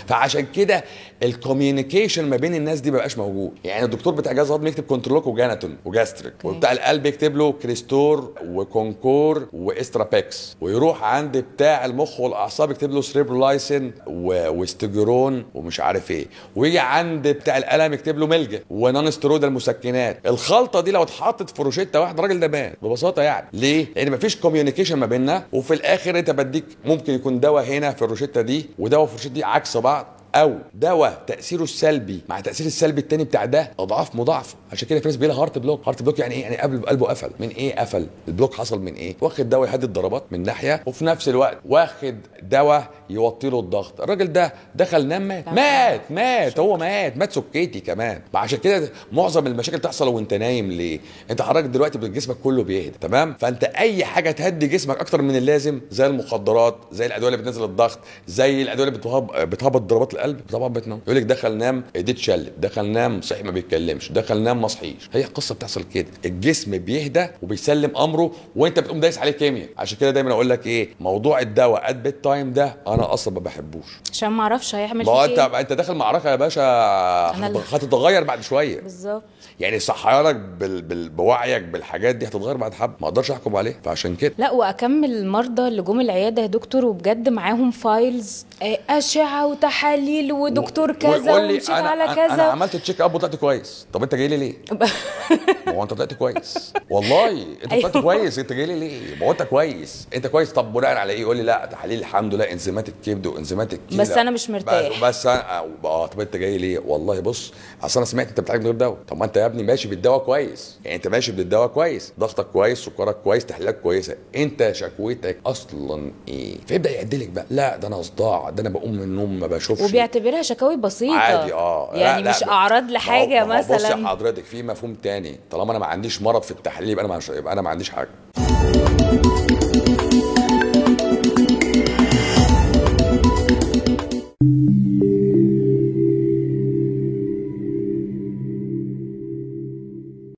فعشان كده الكوميونيكيشن ما بين الناس دي ما بقاش موجود يعني الدكتور بتاع جهاز الهضم يكتب كنترولوك وجاناتون وجاستريك وبتاع القلب يكتب له كريستور وكونكور واسترابيكس ويروح عند بتاع المخ والاعصاب يكتب له سريبرولايسين و- واستجرون ومش عارف ايه ويجي عند بتاع الالم يكتب له ملجا ونون ستيرويد المسكنات الخلطه دي لو اتحطت في روشته واحد الراجل ده مات ببساطه يعني ليه لان مفيش كوميونيكيشن ما بيننا وفي الاخر انت بديك ممكن يكون دواء هنا في الروشته دي ودواء في الروشته دي عكس بعض او دواء تاثيره السلبي مع تاثير السلبي التاني بتاع ده اضعاف مضاعفه عشان كده في ناس بيجي هارت بلوك هارت بلوك يعني ايه يعني قبل قلبه قفل من ايه قفل البلوك حصل من ايه واخد دواء يهدي الضربات من ناحيه وفي نفس الوقت واخد دواء يوطي له الضغط الراجل ده دخل نام مات مات مات هو مات مات سكيتي كمان عشان كده معظم المشاكل تحصل وانت نايم ليه انت حضرتك دلوقتي جسمك كله بيهدى تمام فانت اي حاجه تهدي جسمك اكتر من اللازم زي المخدرات زي الادويه اللي بتنزل الضغط زي الادويه اللي بتهب- بتهبط ضربات القلب طبعا بتنام يقول لك دخل نام ايديه اتشلت دخل نام صحي ما بيتكلمش دخل نام ما صحيش هي القصه بتحصل كده الجسم بيهدى وبيسلم امره وانت بتقوم دايس عليه كيمياء عشان كده دايما اقول لك ايه موضوع الدواء ات بيت تايم ده انا اصلا ما بحبوش عشان ما اعرفش هيعمل ما هو فيك انت ايه انت داخل معركه يا باشا أنا اللي- هتتغير بعد شويه بالظبط يعني صحيانك بال... بال... بوعيك بالحاجات دي هتتغير بعد حبه ما اقدرش احكم عليه فعشان كده لا واكمل المرضى اللي جم العياده يا دكتور وبجد معاهم فايلز آه، اشعه وتحاليل ودكتور كذا ويقول لي ومشيت انا على انا, أنا كذا عملت تشيك اب وطلعت كويس طب انت جاي لي ليه؟ ما هو انت طلعت كويس والله انت أيوه. طلعت كويس انت جاي لي ليه؟ ما هو انت كويس انت كويس طب بناء على ايه؟ يقول لي لا تحاليل الحمد لله انزيمات الكبد وانزيمات الكلى بس أنا مش مرتاح. بس, بس انا اه طب انت جاي ليه؟ والله بص اصل انا سمعت انت بتعالج من غير دواء طب ما انت يا ابني ماشي بالدواء كويس يعني انت ماشي بالدواء كويس ضغطك كويس سكرك كويس تحليلك كويسه انت شكوتك اصلا ايه؟ فيبدا يعدلك بقى لا ده انا صداع ده انا بقوم من النوم ما بشوفش وبيعتبرها شكاوي بسيطه عادي اه يعني لا مش لا اعراض ما هو- لحاجه ما هو بص يا مثلا حضرتك في مفهوم تاني طالما انا ما عنديش مرض في التحليل يبقى انا ما يبقى انا ما عنديش حاجه